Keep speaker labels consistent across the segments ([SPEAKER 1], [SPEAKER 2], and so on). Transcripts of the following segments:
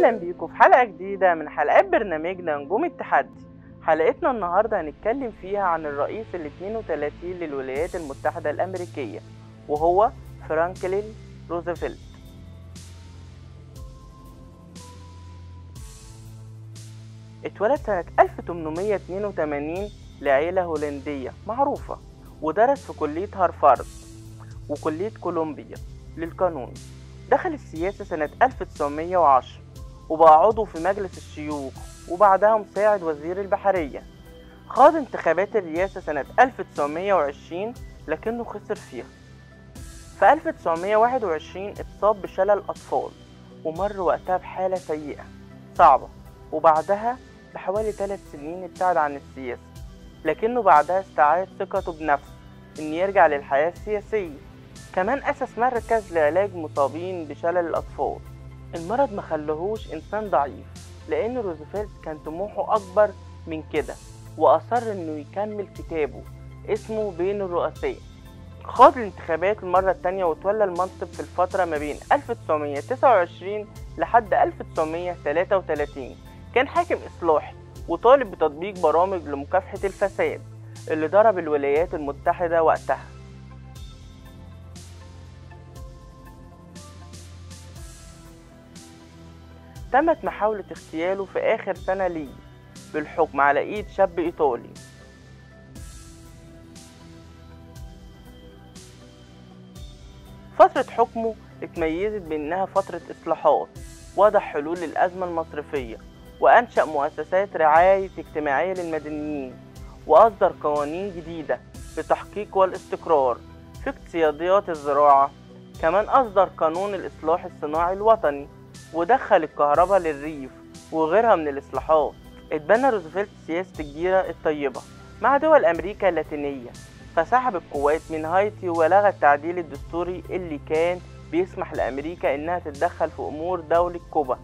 [SPEAKER 1] اهلا بيكم في حلقه جديده من حلقات برنامجنا نجوم التحدي حلقتنا النهارده هنتكلم فيها عن الرئيس ال 32 للولايات المتحده الامريكيه وهو فرانكلين روزفلت اتولد سنة 1882 لعيلة هولندية معروفة ودرس في كلية هارفارد وكلية كولومبيا للقانون دخل السياسة سنة 1910 وبقى عضو في مجلس الشيوخ وبعدها مساعد وزير البحرية خاض انتخابات الرئاسة سنة 1920 لكنه خسر فيها في 1921 اتصاب بشلل أطفال ومر وقتها بحالة سيئة صعبة وبعدها بحوالي ثلاث سنين ابتعد عن السياسة لكنه بعدها استعاد ثقته بنفسه إن يرجع للحياة السياسية كمان أسس مركز لعلاج مصابين بشلل الأطفال المرض ما خلهوش إنسان ضعيف لأن روزفلت كان طموحه أكبر من كده وأصر إنه يكمل كتابه اسمه بين الرؤساء خاض الانتخابات المرة التانية وتولى المنصب في الفترة ما بين 1929 لحد 1933 كان حاكم إصلاحي وطالب بتطبيق برامج لمكافحة الفساد اللي ضرب الولايات المتحدة وقتها تمت محاولة اغتياله في آخر سنة ليه بالحكم على إيد شاب إيطالي فترة حكمه اتميزت بأنها فترة إصلاحات وضع حلول للأزمة المصرفية وأنشأ مؤسسات رعاية اجتماعية للمدنيين وأصدر قوانين جديدة لتحقيق والاستقرار في اقتصاديات الزراعة كمان أصدر قانون الإصلاح الصناعي الوطني ودخل الكهرباء للريف وغيرها من الإصلاحات اتبنى روزفلت سياسة الجيرة الطيبة مع دول أمريكا اللاتينية فسحب القوات من هايتي ولغى التعديل الدستوري اللي كان بيسمح لأمريكا إنها تتدخل في أمور دولة كوبا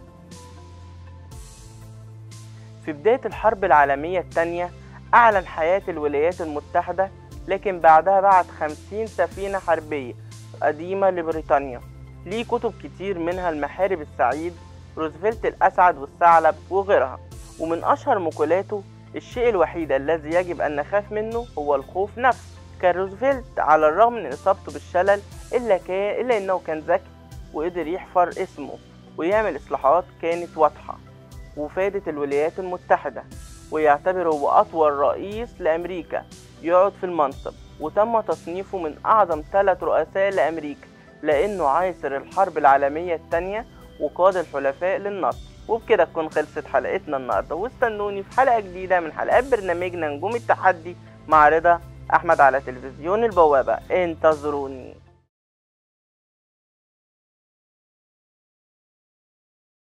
[SPEAKER 1] في بداية الحرب العالمية التانية أعلن حياة الولايات المتحدة لكن بعدها بعت خمسين سفينة حربية قديمة لبريطانيا ليه كتب كتير منها المحارب السعيد روزفلت الأسعد والثعلب وغيرها ومن أشهر مقولاته الشيء الوحيد الذي يجب أن نخاف منه هو الخوف نفسه كان روزفلت على الرغم من إصابته بالشلل إلا, كان إلا إنه كان ذكي وقدر يحفر اسمه ويعمل إصلاحات كانت واضحة وفادت الولايات المتحدة ويعتبره بأطول رئيس لأمريكا يقعد في المنصب وتم تصنيفه من أعظم ثلاث رؤساء لأمريكا لأنه عاصر الحرب العالمية التانية وقاد الحلفاء للنصر وبكده تكون خلصت حلقتنا النهارده واستنوني في حلقة جديدة من حلقات برنامجنا نجوم التحدي مع رضا أحمد على تلفزيون البوابة انتظروني